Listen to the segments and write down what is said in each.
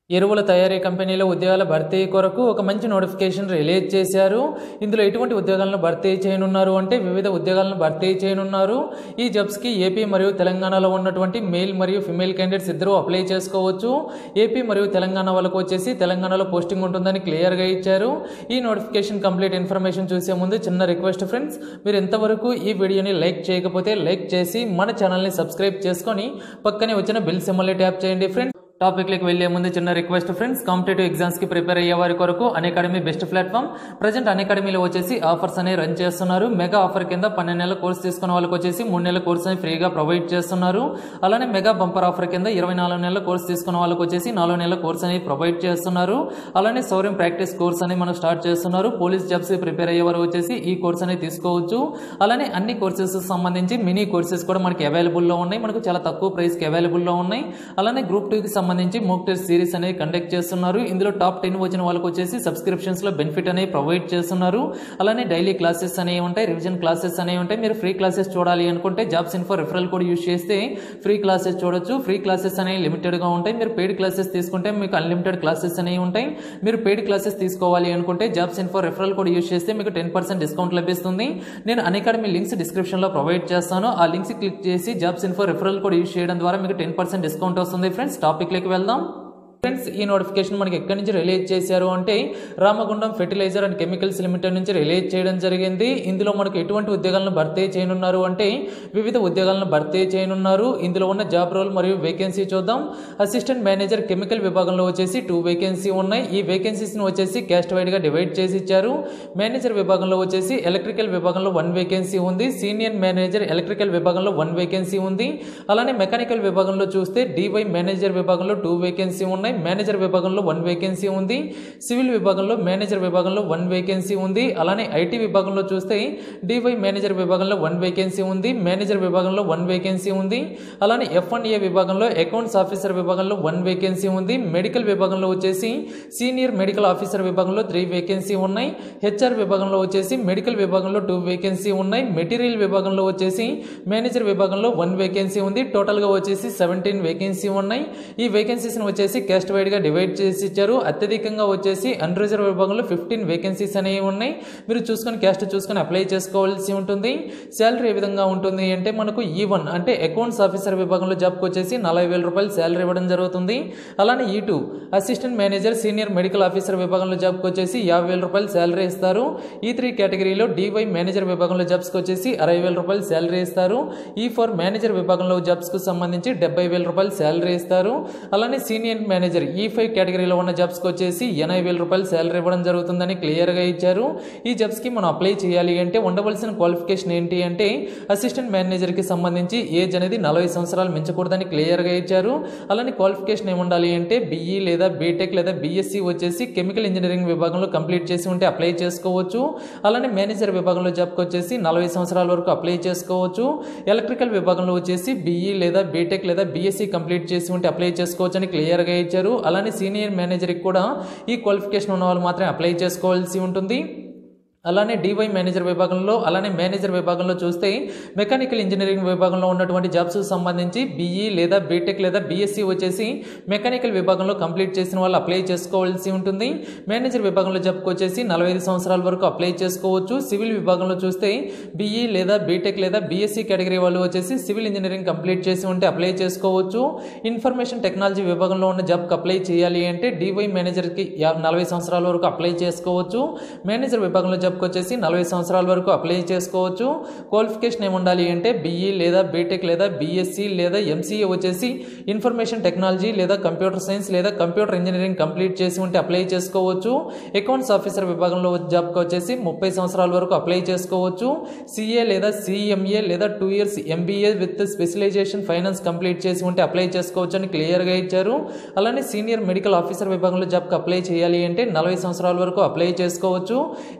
ఎరువుల తయారీ కంపెనీలో ఉద్యోగాల భర్తీ కొరకు ఒక మంచి నోటిఫికేషన్ రిలీజ్ చేశారు ఇందులో ఎటువంటి ఉద్యోగాలను భర్తీ చేయనున్నారు అంటే వివిధ ఉద్యోగాలను భర్తీ చేయనున్నారు ఈ జాబ్స్కి ఏపీ మరియు తెలంగాణలో ఉన్నటువంటి మేల్ మరియు ఫిమేల్ క్యాండిడేట్స్ ఇద్దరు అప్లై చేసుకోవచ్చు ఏపీ మరియు తెలంగాణ వాళ్ళకు వచ్చేసి తెలంగాణలో పోస్టింగ్ ఉంటుందని క్లియర్గా ఇచ్చారు ఈ నోటిఫికేషన్ కంప్లీట్ ఇన్ఫర్మేషన్ చూసే ముందు చిన్న రిక్వెస్ట్ ఫ్రెండ్స్ మీరు ఎంతవరకు ఈ వీడియోని లైక్ చేయకపోతే లైక్ చేసి మన ఛానల్ని సబ్స్క్రైబ్ చేసుకొని పక్కనే వచ్చిన బిల్ సింబల్ని ట్యాప్ చేయండి ఫ్రెండ్స్ టాపిక్లకు వెళ్లే ముందు చిన్న రిక్వెస్ట్ ఫ్రెండ్స్ కాంపిటేటివ్ ఎగ్జామ్స్కి ప్రిపేర్ అయ్యే వారి కొరకు అకాడమీ బెస్ట్ ప్లాట్ఫామ్ ప్రజెంట్ అకాడమీలో వచ్చేసి ఆఫర్స్ అనేవి రన్ చేస్తున్నారు మెగా ఆఫర్ కింద పన్నెండు నెలల కోర్స్ తీసుకున్న వాళ్ళకి వచ్చేసి మూడు నెలల కోర్స్ అని ఫ్రీగా ప్రొవైడ్ చేస్తున్నారు అలానే మెగా బంపర్ ఆఫర్ కింద ఇరవై నాలుగు నెలల కోర్స్ తీసుకున్న వాళ్ళకి వచ్చేసి నాలుగు నెలల కోర్స్ అనేది ప్రొవైడ్ చేస్తున్నారు అలానే సౌర్యం ప్రాక్టీస్ కోర్స్ అనేది మనం స్టార్ట్ చేస్తున్నారు పోలీస్ జాబ్స్ ప్రిపేర్ అయ్యే వారు వచ్చేసి ఈ కోర్స్ అనేది తీసుకోవచ్చు అలానే అన్ని కోర్సెస్ సంబంధించి మినీ కోర్సెస్ కూడా మనకి అవైలబుల్లో ఉన్నాయి మనకు చాలా తక్కువ ప్రైస్కి అవైలబుల్లో ఉన్నాయి అలానే గ్రూప్ టూకి సంబంధించి మోక్ టెస్ట్ సిరీస్ అనేది కండక్ట్ చేస్తున్నారు ఇందులో టాప్ టెన్ వచ్చిన వాళ్ళకి వచ్చేసి సబ్స్క్రిప్షన్స్లో బెనిఫిట్ అనేది ప్రొవైడ్ చేస్తున్నారు అలానే డైలీ క్లాసెస్ అనేవి ఉంటాయి రివిజన్ క్లాసెస్ అనేవి ఉంటాయి మీరు ఫ్రీ క్లాసెస్ చూడాలి అనుకుంటే jobs info referral code use చేస్తే ఫ్రీ క్లాసెస్ చూడొచ్చు ఫ్రీ క్లాసెస్ అనేవి లిమిటెడ్గా ఉంటాయి మీరు పెయిడ్ క్లాసెస్ తీసుకుంటే మీకు అన్లిమిటెడ్ క్లాసెస్ అనేవి ఉంటాయి మీరు పెయిడ్ క్లాసెస్ తీసుకోవాలి అనుకుంటే jobs info referral code use చేస్తే మీకు టెన్ పర్సెంట్ డిస్కౌంట్ లభిస్తుంది నేను అకాడమీ లింక్స్ డిస్క్రిప్షన్లో ప్రొవైడ్ చేస్తాను ఆ లింక్స్ క్లిక్ చేసి jobs info referral code use చేయడం ద్వారా మీకు టెన్ పర్సెంట్ డిస్కౌంట్ వస్తుంది ఫ్రెండ్స్ టాపిక్లోకి వెళ్దాం ఫ్రెండ్స్ ఈ నోటిఫికేషన్ మనకి ఎక్కడి నుంచి రిలీజ్ చేశారు అంటే Ramagundam fertilizer and chemicals limited నుంచి రిలీజ్ చేయడం జరిగింది ఇందులో మనకు ఎటువంటి ఉద్యోగాలను భర్తీ చేయనున్నారు అంటే వివిధ ఉద్యోగాలను భర్తీ చేయనున్నారు ఇందులో ఉన్న జాబ్ రోల్ మరియు వేకెన్సీ చూద్దాం అసిస్టెంట్ మేనేజర్ కెమికల్ విభాగంలో వచ్చేసి టూ వేకెన్సీ ఉన్నాయి ఈ వేకెన్సీస్ని వచ్చేసి క్యాస్ట్ వైడ్గా డివైడ్ చేసి ఇచ్చారు మేనేజర్ విభాగంలో వచ్చేసి ఎలక్ట్రికల్ విభాగంలో వన్ వేకెన్సీ ఉంది సీనియర్ మేనేజర్ ఎలక్ట్రికల్ విభాగంలో వన్ వేకెన్సీ ఉంది అలానే మెకానికల్ విభాగంలో చూస్తే డివై మేనేజర్ విభాగంలో టూ వేకెన్సీ ఉన్నాయి మేనేజర్ విభాగంలో వన్ వేకెన్సీ ఉంది సివిల్ విభాగంలో మేనేజర్ విభాగంలో వన్ వేకెన్సీ ఉంది అలానే ఐటీ విభాగంలో చూస్తే డివై మేనేజర్ విభాగంలో వన్ వేకెన్సీ ఉంది మేనేజర్ విభాగంలో వన్ వేకెన్సీ ఉంది అలానే ఎఫ్ అండ్ ఏ విభాగంలో అకౌంట్స్ ఆఫీసర్ విభాగంలో వన్ వేకెన్సీ ఉంది మెడికల్ విభాగంలో వచ్చేసి సీనియర్ మెడికల్ ఆఫీసర్ విభాగంలో త్రీ వేకెన్సీ ఉన్నాయి హెచ్ఆర్ విభాగంలో వచ్చేసి మెడికల్ విభాగంలో టూ వేకెన్సీ ఉన్నాయి మెటీరియల్ విభాగంలో వచ్చేసి మేనేజర్ విభాగంలో వన్ వేకెన్సీ ఉంది టోటల్గా వచ్చేసి సెవెంటీన్ వేకెన్సీ ఉన్నాయి ఈ వేకెన్సీస్ని వచ్చేసి క్యాస్ట్ వైడ్గా డివైడ్ చేసి ఇచ్చారు అత్యధికంగా వచ్చేసి అన్రిజర్వ్ విభాగంలో ఫిఫ్టీన్ వేకెన్సీస్ అనేవి ఉన్నాయి మీరు చూసుకొని క్యాస్ట్ చూసుకొని అప్లై చేసుకోవాల్సి ఉంటుంది శాలరీ ఏ విధంగా ఉంటుంది అంటే మనకు ఈ వన్ అంటే అకౌంట్స్ ఆఫీసర్ విభాగంలో జాబ్కి వచ్చేసి నలభై వేల రూపాయలు శాలరీ ఇవ్వడం జరుగుతుంది అలానే ఈ two assistant manager senior medical officer విభాగంలో జాబ్కి వచ్చేసి యాభై వేల రూపాయలు శాలరీ ఇస్తారు ఈ త్రీ కేటగిరీలో డివై మేనేజర్ విభాగంలో జాబ్స్కి వచ్చేసి అరవై వేల రూపాయలు శాలరీ ఇస్తారు ఈ ఫోర్ మేనేజర్ విభాగంలో జాబ్స్కు సంబంధించి డెబ్బై వేల రూపాయలు శాలరీ ఇస్తారు అలానే సీనియర్ మేనేజర్ ఈ ఫైవ్ కేటగిరీలో ఉన్న జాబ్స్కి వచ్చేసి ఎనభై వేల రూపాయలు శాలరీ ఇవ్వడం జరుగుతుందని క్లియర్గా ఇచ్చారు ఈ జాబ్స్కి మనం అప్లై చేయాలి అంటే ఉండవలసిన క్వాలిఫికేషన్ ఏంటి అంటే అసిస్టెంట్ మేనేజర్కి సంబంధించి ఏజ్ అనేది నలభై సంవత్సరాలు మించకూడదని క్లియర్గా ఇచ్చారు అలానే క్వాలిఫికేషన్ ఏముండాలి అంటే బీఈ లేదా బీటెక్ లేదా బీఎస్సీ వచ్చేసి కెమికల్ ఇంజనీరింగ్ విభాగంలో కంప్లీట్ చేసి ఉంటే అప్లై చేసుకోవచ్చు అలానే మేనేజర్ విభాగంలో జాబ్కి వచ్చేసి నలభై సంవత్సరాల వరకు అప్లై చేసుకోవచ్చు ఎలక్ట్రికల్ విభాగంలో వచ్చేసి బీఈ లేదా బీటెక్ లేదా బీఎస్సీ కంప్లీట్ చేసి ఉంటే అప్లై చేసుకోవచ్చు అని క్లియర్గా ఇచ్చారు అలానే సీనియర్ మేనేజర్కి కూడా ఈ క్వాలిఫికేషన్ ఉన్న వాళ్ళు మాత్రమే అప్లై చేసుకోవాల్సి ఉంటుంది అలానే డివై మేనేజర్ విభాగంలో అలానే మేనేజర్ విభాగంలో చూస్తే మెకానికల్ ఇంజనీరింగ్ విభాగంలో ఉన్నటువంటి జాబ్స్ సంబంధించి బీఈ లేదా బీటెక్ లేదా బీఎస్సీ వచ్చేసి మెకానికల్ విభాగంలో కంప్లీట్ చేసిన వాళ్ళు అప్లై చేసుకోవాల్సి ఉంటుంది మేనేజర్ విభాగంలో జాబ్కి వచ్చేసి నలభై ఐదు సంవత్సరాల వరకు అప్లై చేసుకోవచ్చు సివిల్ విభాగంలో చూస్తే బీఈ లేదా బీటెక్ లేదా బీఎస్సీ కేటగిరీ వాళ్ళు వచ్చేసి సివిల్ ఇంజనీరింగ్ కంప్లీట్ చేసి ఉంటే అప్లై చేసుకోవచ్చు ఇన్ఫర్మేషన్ టెక్నాలజీ విభాగంలో ఉన్న జాబ్కి అప్లై చేయాలి అంటే డివై మేనేజర్కి నలభై సంవత్సరాల వరకు అప్లై చేసుకోవచ్చు మేనేజర్ విభాగంలో జాబ్ జాబ్కి వచ్చేసి నలభై సంవత్సరాల వరకు అప్లై చేసుకోవచ్చు క్వాలిఫికేషన్ ఏముండాలి అంటే బీఈ లేదా బీటెక్ లేదా బీఎస్సీ లేదా ఎంసీఏ వచ్చేసి ఇన్ఫర్మేషన్ టెక్నాలజీ లేదా కంప్యూటర్ సైన్స్ లేదా కంప్యూటర్ ఇంజనీరింగ్ కంప్లీట్ చేసి ఉంటే అప్లై చేసుకోవచ్చు అకౌంట్స్ ఆఫీసర్ విభాగంలో జాబ్కి వచ్చేసి ముప్పై సంవత్సరాల వరకు అప్లై చేసుకోవచ్చు సిఏ లేదా సిఎంఏ లేదా two years MBA with specialisation finance complete చేసి ఉంటే అప్లై చేసుకోవచ్చు అని క్లియర్గా ఇచ్చారు అలానే సీనియర్ మెడికల్ ఆఫీసర్ విభాగంలో జాబ్కి అప్లై చేయాలి అంటే నలభై సంవత్సరాల వరకు అప్లై చేసుకోవచ్చు ఎంబీబీఎస్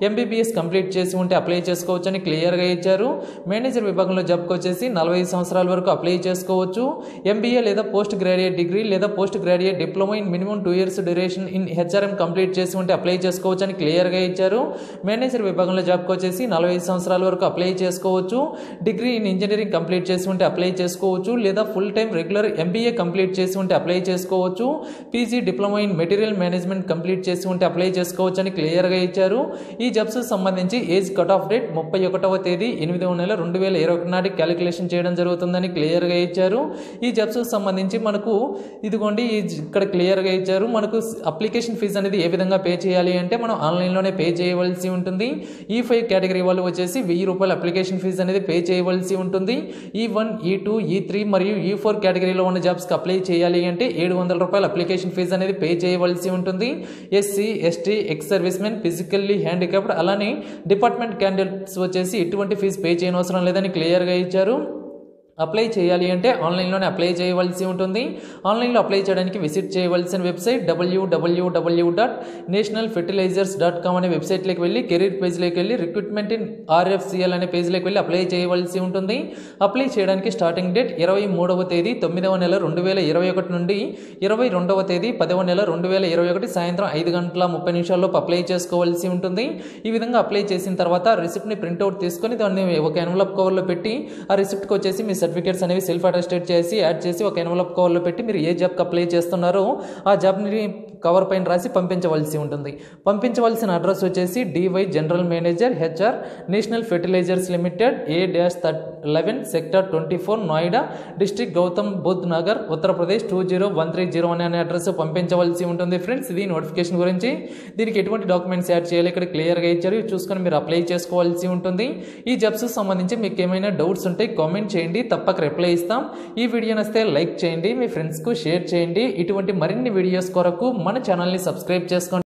ఎంబీబీఎస్ కంప్లీట్ చేసి ఉంటే అప్లై చేసుకోవచ్చు అని క్లియర్గా ఇచ్చారు మేనేజర్ విభాగంలో జాబ్కి వచ్చేసి నలభై సంవత్సరాల వరకు అప్లై చేసుకోవచ్చు ఎంబీఏ లేదా పోస్ట్ గ్రాడ్యుయేట్ డిగ్రీ లేదా post graduate diploma in minimum two years duration in HRM complete చేసి ఉంటే అప్లై చేసుకోవచ్చు అని క్లియర్గా ఇచ్చారు మేనేజర్ విభాగంలో జాబ్కి వచ్చేసి నలభై సంవత్సరాల వరకు అప్లై చేసుకోవచ్చు డిగ్రీ ఇన్ ఇంజనీరింగ్ కంప్లీట్ చేసి ఉంటే అప్లై చేసుకోవచ్చు లేదా full time regular MBA complete చేసి ఉంటే అప్లై చేసుకోవచ్చు PG diploma in material management complete చేసి ఉంటే అప్లై చేసుకోవచ్చు అని క్లియర్గా ఇచ్చారు ఈ జాబ్స్ సంబంధించి ఏజ్ కట్ ఆఫ్ డేట్ ముప్పై ఒకటవ తేదీ ఎనిమిదవ నెల రెండు వేల ఇరవై ఒకటి నాటికి క్యాలిక్యులేషన్ చేయడం జరుగుతుందని క్లియర్గా ఇచ్చారు ఈ జాబ్స్ సంబంధించి మనకు ఇదిగోండి ఈ జ- ఇక్కడ క్లియర్గా ఇచ్చారు మనకు అప్లికేషన్ ఫీజు అనేది ఏ విధంగా పే చేయాలి అంటే మనం ఆన్లైన్లోనే పే చేయవలసి ఉంటుంది ఈ ఫైవ్ కేటగిరీ వాళ్ళు వచ్చేసి వెయ్యి రూపాయల అప్లికేషన్ ఫీజు అనేది పే చేయవలసి ఉంటుంది ఈ వన్ ఈ టూ ఈ త్రీ మరియు ఈ ఫోర్ కేటగిరీలో ఉన్న జాబ్స్కి అప్లై చేయాలి అంటే ఏడు వందల రూపాయల అప్లికేషన్ ఫీజు అనేది పే చేయవలసి ఉంటుంది SC ST ex servicemen physically handicapped అలానే డిపార్ట్మెంట్ క్యాండిడేట్స్ వచ్చేసి ఎటువంటి ఫీజు పే చేయనవసరం లేదని క్లియర్గా ఇచ్చారు అప్లై చేయాలి అంటే ఆన్లైన్లోనే అప్లై చేయవలసి ఉంటుంది ఆన్లైన్లో అప్లై చేయడానికి విజిట్ చేయవలసిన వెబ్సైట్ డబ్ల్యూడబ్ల్యూడబ్ల్యూ dot national fertilizers dot com అనే వెబ్సైట్లోకి వెళ్ళి కెరీర్ పేజ్లోకి వెళ్ళి రిక్రూట్మెంట్ ఇన్ ఆర్ఎఫ్సిఎల్ అనే పేజ్లోకి వెళ్ళి అప్లై చేయవలసి ఉంటుంది అప్లై చేయడానికి స్టార్టింగ్ డేట్ ఇరవై మూడవ తేదీ తొమ్మిదవ నెల రెండు వేల ఇరవై ఒకటి నుండి ఇరవై రెండవ తేదీ పదవ నెల రెండు వేల ఇరవై ఒకటి సాయంత్రం ఐదు గంటల ముప్పై నిమిషాల్లోపు అప్లై చేసుకోవాల్సి ఉంటుంది ఈ విధంగా అప్లై చేసిన తర్వాత రిసిప్ట్ని ప్రింట్అవుట్ తీసుకొని దాన్ని ఒక ఎన్వలప్ కవర్లో పెట్టి ఆ రిసిప్ట్కి వచ్చేసి మీ సర్టిఫికేట్స్ అనేవి సెల్ఫ్ అటెస్టేట్ చేసి యాడ్ చేసి ఒక ఎన్వలప్ కవర్లో పెట్టి మీరు ఏ జాబ్కి అప్లై చేస్తున్నారో ఆ జాబ్ని కవర్ పైన రాసి పంపించవలసి ఉంటుంది పంపించవలసిన అడ్రస్ వచ్చేసి DY general manager HR national fertilizers limited A dash third eleven sector twenty four Noida district Gautam Buddh Nagar Uttar Pradesh two zero one three zero one అనే అడ్రస్ పంపించవలసి ఉంటుంది ఫ్రెండ్స్ ఇది నోటిఫికేషన్ గురించి దీనికి ఎటువంటి డాక్యుమెంట్స్ యాడ్ చేయాలి ఇక్కడ క్లియర్గా ఇచ్చారు ఇవి చూసుకొని మీరు అప్లై చేసుకోవాల్సి ఉంటుంది ఈ జాబ్స్ సంబంధించి మీకు ఏమైనా డౌట్స్ ఉంటే కామెంట్ చేయండి తప్పక రిప్లై ఇస్తాం ఈ వీడియో నస్తే లైక్ చేయండి మీ ఫ్రెండ్స్కు షేర్ చేయండి ఇటువంటి మరిన్ని వీడియోస్ కొరకు మన ఛానల్ని సబ్స్క్రైబ్ చేసుకోండి